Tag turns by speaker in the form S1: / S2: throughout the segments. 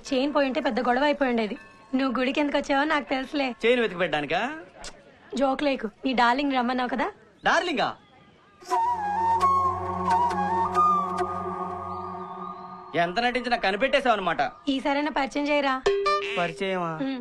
S1: Chain పోయి ఉంటే పెద్ద గొడవ అయిపోయి ఉండేది నువ్వు గుడికి ఎందుకు వచ్చావో నాకు తెలుసులే
S2: చైన్ వెతికి పెట్టడానికా
S1: జోక్ లేకు నీ డార్లింగ్ రమ్మన్నావు కదా
S2: డార్లింగా ఎంత నటించినా కనిపెట్టేశావు అనమాట
S1: ఈసారైనా పరిచయం చేయరా
S2: పరిచయమా
S1: ఉమ్,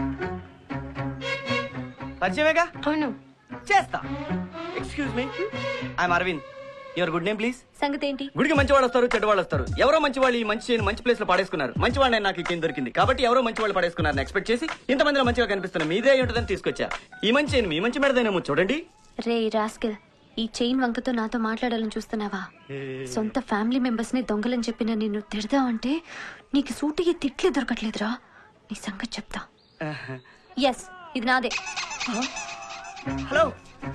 S2: పరిచయమేగా
S1: అవును
S2: చేస్తా excuse me I'm Arvind your good name please
S3: సంగతి ఏంటి
S2: గుడికి మంచి వాళ్ళు వస్తారు చెడ్డ వాళ్ళు వస్తారు ఎవరో మంచి వాళ్ళు ఈ మంచి చేయని మంచి ప్లేస్ లో పడేసుకున్నారు మంచి వాళ్ళని నాకు ఈ చైన్ దొరికింది కాబట్టి ఎవరో మంచి వాళ్ళు పడేసుకున్నారు ఎక్స్పెక్ట్ చేసి ఇంతమందిలో మంచిగా కనిపిస్తున్నా మీదే అయి ఉంటుందని తీసుకొచ్చా ఈ మంచి చైన్ మీ మంచి మెడదేనేమో చూడండి
S3: రే రాస్కిల్ ఈ చైన్ వంకతో నాతో మాట్లాడాలని చూస్తున్నావా సొంత ఫ్యామిలీ మెంబర్స్ ని దొంగలని చెప్పిన నిన్ను తిడదాం అంటే నీకు సూటికి తిట్లే దొరకట్లేదురా నీ సంగతి చెప్తా ఎస్ ఇది నాదే
S2: హలో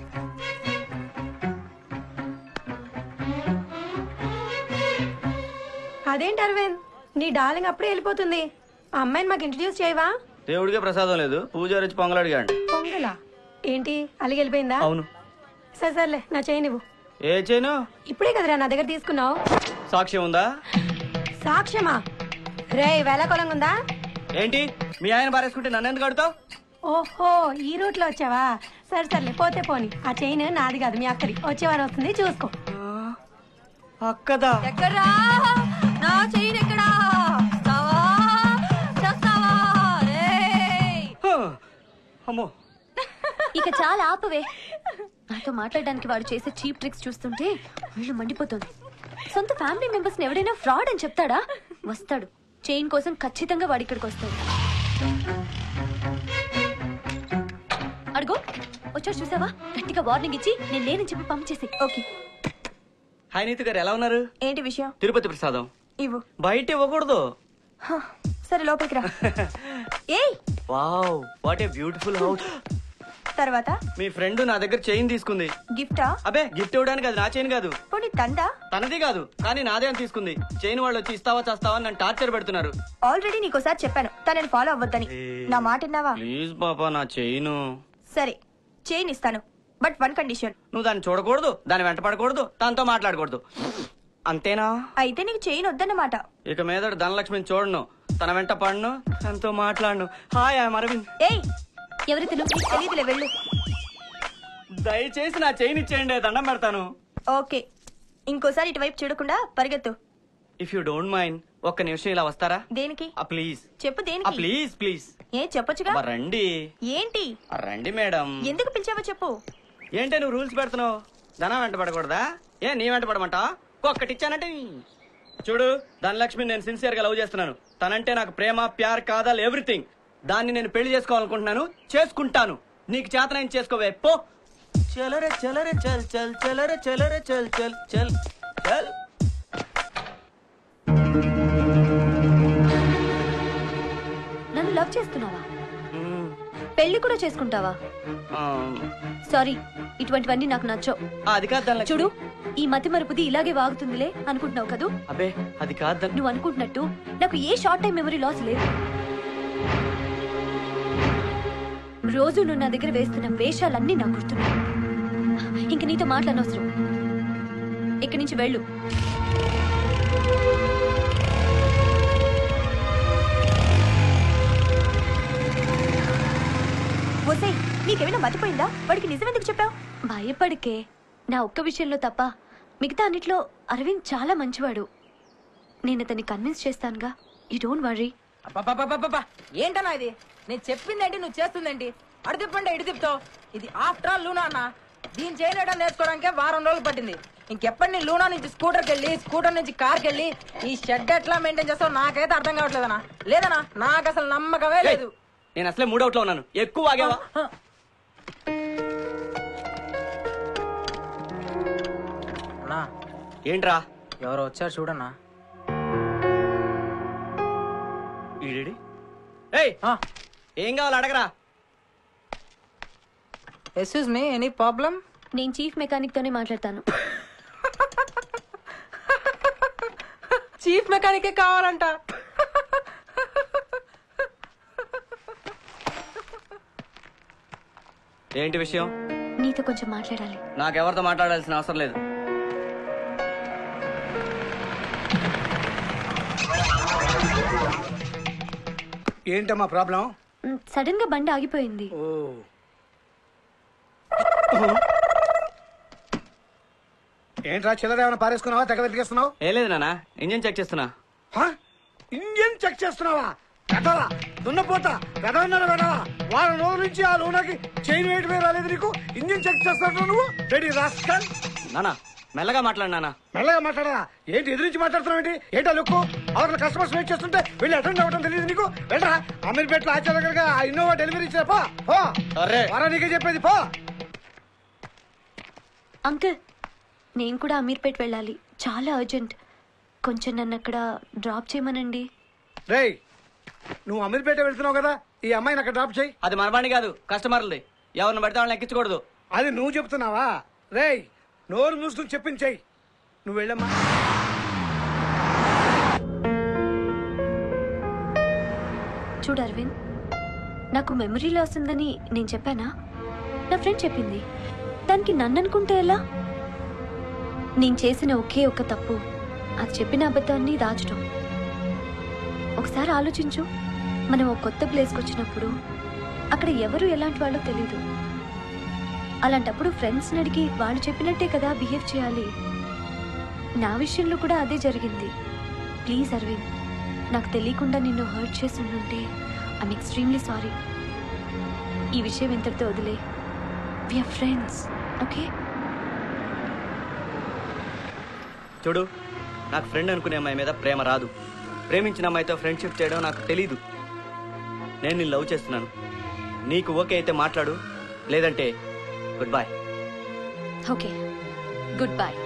S1: అదేంటి అరవింద్ నీ డార్లింగ్ అప్పుడే వెళ్ళిపోతుంది ఆ అమ్మాయిని మాకు ఇంట్రడ్యూస్ చేయవా
S2: దేవుడికే ప్రసాదం లేదు పూజారి వచ్చి పొంగలు అడిగాడు
S1: పొంగలా ఏంటి అలిగి వెళ్ళిపోయిందా
S2: అవును
S1: సరే సర్లే నా చైన్ ఇవ్వు
S2: ఏ చైను
S1: ఇప్పుడే కదరా నా దగ్గర తీసుకున్నావు
S2: సాక్ష్యం ఉందా
S1: సాక్ష్యమా రే వేళకోళంగా ఉందా
S2: ఏంటి మీ ఆయన పారేసుకుంటే నన్ను ఎందుకు అడుగుతావు
S1: ఓహో ఈ రూట్ లో వచ్చావా సరే సర్లే పోతే పోని ఆ చైన్ నాది కాదు మీ అక్కడి వచ్చేవారు వస్తుంది చూసుకో
S2: అక్కదా
S3: ఎక్కడ్రా నా చైన్ ఎక్కడా వస్తావా? చేస్తావా? రేయ్!
S2: హ, అమ్మో
S3: ఇక చాలా ఆపవే నాతో మాట్లాడడానికి వాడు చేసే చీప్ ట్రిక్స్ చూస్తుంటే ఒళ్ళు మండిపోతుంది సొంత ఫ్యామిలీ మెంబర్స్ ఎవడైనా ఫ్రాడ్ అని చెప్తాడా వస్తాడు చైన్ కోసం ఖచ్చితంగా వాడి ఇక్కడికి వస్తాడు అడుగు వచ్చాడు చూసావా గట్టిగా వార్నింగ్ ఇచ్చి నేను లేనని చెప్పి పంప్ చేసి ఓకే
S2: హాయ్ నీతు గారు ఎలా ఉన్నారు
S4: ఏంటి విషయం
S2: తిరుపతి ప్రసాదం
S4: ఇవ్వు
S2: బయట ఇవ్వకూడదు
S4: హ, సరే లోపలికి రా ఏయ్
S2: wow what a beautiful house
S4: తర్వాత
S2: మీ ఫ్రెండ్ నా దగ్గర చైన్ తీసుకుంది
S4: గిఫ్టా
S2: అబే గిఫ్ట్ ఇవ్వడానికి అది నా చైన్ కాదు
S4: పోనీ తందా
S2: తనది కాదు కానీ నాదే అని తీసుకుంది చైన్ వాళ్ళు వచ్చి ఇస్తావా చేస్తావా అని నన్ను టార్చర్ పెడుతున్నారు
S4: ఆల్రెడీ నీకోసారి చెప్పాను తనని ఫాలో అవ్వద్దని నా మాట విన్నావా
S2: ప్లీజ్ పాపా నా చైను
S4: సరే చైన్ ఇస్తాను బట్ వన్ కండిషన్
S2: నువ్వు దాన్ని చూడకూడదు దాన్ని వెంట పడకూడదు దాంతో మాట్లాడకూడదు అంతేనా
S4: అయితే నీకు చైన్ వద్దన్నమాట
S2: ఇక మీద ధనలక్ష్మిని చూడను తన వెంట పడను తనతో మాట్లాడను హాయ్ ఐఎమ్ అరవింద్
S4: ఏయ్
S3: ఎవరి తిను
S4: నీకు తెలీదులే వెళ్ళు
S2: దయచేసి నా చైన్ ఇచ్చేయండి దండం పెడతాను
S4: ఓకే ఇంకోసారి ఇటువైపు చూడకుండా పరిగెత్తు
S2: ఇఫ్ యూ డోంట్ మైండ్ ఒక్క నిమిషం ఇలా వస్తారా
S4: దేనికి
S2: ఆ ప్లీజ్
S4: చెప్పు
S2: ఆ
S4: దేనికి
S2: ప్లీజ్ ప్లీజ్
S4: ఏ చెప్పొచ్చుగా
S2: అబ్బా, రండి
S4: ఏంటి
S2: ఆ, రండి మేడం
S4: ఎందుకు పిలిచావో చెప్పు
S2: ఏంటే నువ్వు రూల్స్ పెడుతున్నావు ధనం వెంట పడకూడదా ఏ నీ వెంట పడమంటా ఒక్కటిచ్చానంటే నీ- చూడు ధనలక్ష్మి నేను సిన్సియర్ గా లవ్ చేస్తున్నాను తనంటే నాకు ప్రేమ ప్యార్ కాదాల్ ఎవ్రీథింగ్ దాన్ని నేను పెళ్లి చేసుకోవాలనుకుంటున్నాను చేసుకుంటాను నీకు చేతనైన చేసుకోవే పో చలరే చలరే చల్ చల్ చలరే చలరే చల్ చల్ చల్ చల్
S3: నన్ను లవ్ చేస్తున్నావా
S2: మ్మ్.
S3: పెళ్లి కూడా చేసుకుంటావా
S2: ఆ,
S3: సారీ ఇటువంటివన్నీ నాకు నచ్చవు
S2: ఆ, అది కాదు ధనలక్ష్మి
S3: చూడు ఈ మతి మరుపుది ఇలాగే వాగుతుందిలే అనుకుంటున్నావు కదూ
S2: అబ్బే అది కాదు ధన
S3: నువ్వు అనుకుంటున్నట్టు నాకు a short time memory loss లేదు రోజు నువ్వు నా దగ్గర వేస్తున్న వేషాలన్నీ నాకు గుర్తున్నాయి ఇంక నీతో మాట్లాడనవసరం ఇక్కడి నుంచి వెళ్ళు
S4: వసే నీకేమైనా మతిపోయిందా వాడికి నిజం ఎందుకు చెప్పావు
S3: భయపడికే నా ఒక్క విషయంలో తప్ప మిగతా అన్నిట్లో అరవింద్ చాలా మంచివాడు నేను అతన్ని కన్విన్స్ చేస్తానుగా యూ డోంట్ వరీ
S5: అబ్బబ్బబ్బబ్బబ్బా! ఏంటన్నా ఇది నేను చెప్పిందేంటి నువ్వు చేస్తుందేంటి అడు తిప్పండి ఇటు తిప్పుతావు ఇది ఆఫ్టర్ ఆల్ లూనా అన్న దీని చేయడం నేర్చుకోవడానికే వారం రోజులు పట్టింది ఇంకెప్పటి నీ లూనా నుంచి స్కూటర్కి వెళ్ళి స్కూటర్ నుంచి కార్కి వెళ్ళి ఈ షెడ్ ఎట్లా మెయింటైన్ చేస్తావు నాకైతే అర్థం కావట్లేదన్నా లేదన్నా నాకు అసలు నమ్మకమే
S2: ఏయ్,
S5: లేదు
S2: నేను అసలే మూడవుట్ లో ఉన్నాను ఎక్కువ ఆగేవా
S5: అన్నా
S2: ఏంట్రా
S5: ఎవరో వచ్చారు చూడన్నా
S2: ఈడేడి ఏయ్
S5: ఆ,
S2: ఏం కావాలి అడగరా
S5: ఎక్స్క్యూజ్ మీ ఎనీ ప్రాబ్లం
S3: నేను చీఫ్ మెకానిక్ తోనే మాట్లాడతాను
S5: చీఫ్ మెకానికే కావాలంట
S2: ఏంటి విషయం
S3: నీతో కొంచెం మాట్లాడాలి
S2: నాకెవరితో మాట్లాడాల్సిన అవసరం లేదు
S6: ఏంటమ్మా ప్రాబ్లం
S3: సడన్ గా బండి ఆగిపోయింది
S6: ఓ ఏంట్రా చిల్లర ఏమైనా పారేసుకున్నావా తెగ వెతికేస్తున్నావు
S2: ఏ లేదు నాన్న ఇంజిన్ చెక్ చేస్తున్నా
S6: హ? ఇంజన్ చెక్ చేస్తున్నావా పెదవా దున్నపోతా పెదవన్నారు పెదవా వారం రోజుల నుంచి ఆ లోనకి చైన్ వేయటమే రాలేదు నీకు ఇంజన్ చెక్ చేస్తావు నువ్వు రెడీ రాస్కల్
S2: నానా మెల్లగా మాట్లాడు నాన్న
S6: మెల్లగా మాట్లాడరా ఏంటి ఎదురించి మాట్లాడుతున్నావు ఏంటి ఏంటా లుక్కు అవతల కస్టమర్స్ వెయిట్ చేస్తుంటే వెళ్ళి అటెండ్ అవ్వడం తెలియదు నీకు వెళ్ళరా అమీర్పేటలో ఆచార్య ఆ ఇన్నోవా డెలివరీ ఇచ్చా పో పో
S2: అరే
S6: వారా నీకే చెప్పేది పో
S3: అంకుల్ నేను కూడా అమీర్పేట్ వెళ్ళాలి చాలా అర్జెంట్ కొంచెం నన్ను అక్కడ డ్రాప్ చేయమనండి
S6: రేయ్ నువ్వు అమీర్పేట వెళ్తున్నావు కదా ఈ అమ్మాయిని అక్కడ డ్రాప్ చేయి
S2: అది మన బండి కాదు కస్టమర్లది ఎవరిని పడితే వాళ్ళని ఎక్కించకూడదు
S6: అది నువ్వు చెప్తున్నావా రేయ్ నోరు మూసుకుని చెప్పించేయి నువ్వు వెళ్ళమ్మా
S3: చూడు అరవింద్ నాకు మెమరీ లాస్ ఉందని నేను చెప్పానా నా ఫ్రెండ్ చెప్పింది దానికి నన్ను అనుకుంటే ఎలా నేను చేసిన ఒకే ఒక తప్పు అది చెప్పిన అబద్ధాన్ని దాచడం ఒకసారి ఆలోచించు మనం ఒక కొత్త ప్లేస్కి వచ్చినప్పుడు అక్కడ ఎవరు ఎలాంటి వాళ్ళో తెలీదు అలాంటప్పుడు ఫ్రెండ్స్ని అడిగి వాళ్ళు చెప్పినట్టే కదా బిహేవ్ చేయాలి నా విషయంలో కూడా అదే జరిగింది ప్లీజ్ అరవింద్ నాకు తెలియకుండా నిన్ను హర్ట్ చేసి ఉండుంటే ఐమ్ ఎక్స్ట్రీమ్లీ సారీ ఈ విషయం ఇంతటితో వదిలే విఆర్ ఫ్రెండ్స్ ఓకే
S2: చూడు నాకు ఫ్రెండ్ అనుకునే అమ్మాయి మీద ప్రేమ రాదు ప్రేమించిన అమ్మాయితో ఫ్రెండ్షిప్ చేయడం నాకు తెలీదు నేను నిన్ను లవ్ చేస్తున్నాను నీకు ఓకే అయితే మాట్లాడు లేదంటే good boy
S3: okay good bye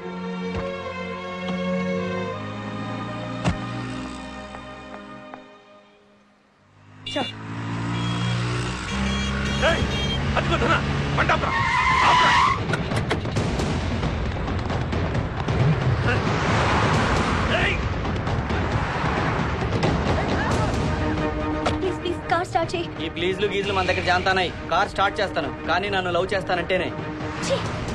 S3: please please car start చేయి
S2: ఈ ప్లీజ్లు గీజ్లు మన దగ్గర జాంతానాయి కార్ స్టార్ట్ చేస్తాను కానీ నన్ను లవ్ చేస్తానంటేనే
S3: ఛీ!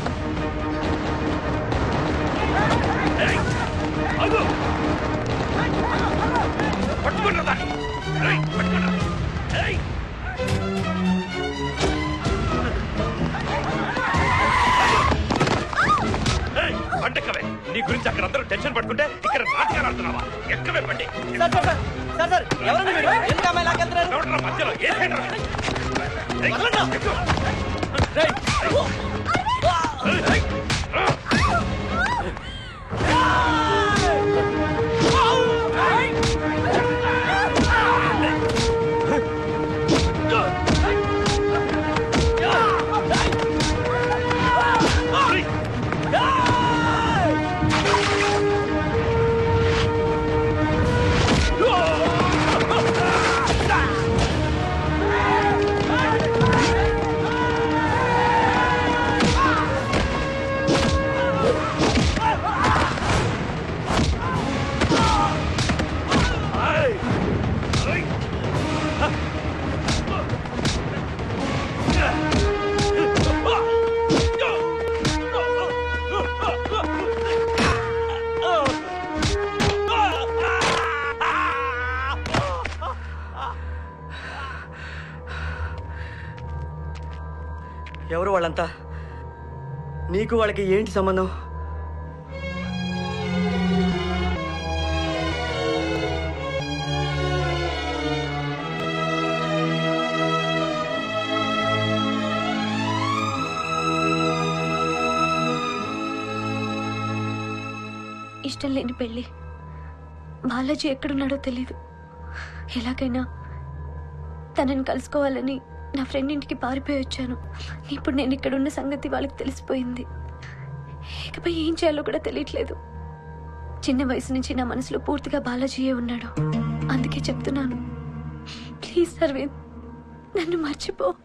S7: పండక్కవే నీ గురించి అక్కడ అందరూ టెన్షన్ పట్టుకుంటే ఇక్కడ నాటకాలు ఆడుతున్నావా ఎక్కవే బండి
S2: sir sir sir sir sir ఎవరండి మీరు ఎందుకు అమ్మాయి లాకెళ్తున్నారు
S7: ఎవడరా మధ్యలో ఏ సైడ్ రా? ఏయ్, ఎక్కు.
S2: రేయ్,
S7: ఏయ్, రా.
S2: ఎవరు వాళ్ళంతా నీకు వాళ్ళకి ఏంటి సంబంధం
S3: ఇష్టం లేని పెళ్ళి బాలాజీ ఎక్కడున్నాడో తెలీదు ఎలాగైనా తనని కలుసుకోవాలని నా ఫ్రెండ్ ఇంటికి పారిపోయి వచ్చాను ఇప్పుడు నేను ఇక్కడ ఉన్న సంగతి వాళ్ళకి తెలిసిపోయింది ఇకపై ఏం చేయాలో కూడా తెలియట్లేదు చిన్న వయసు నుంచి నా మనసులో పూర్తిగా బాలాజీయే ఉన్నాడు అందుకే చెప్తున్నాను ప్లీజ్ సర్వేన్ నన్ను మర్చిపో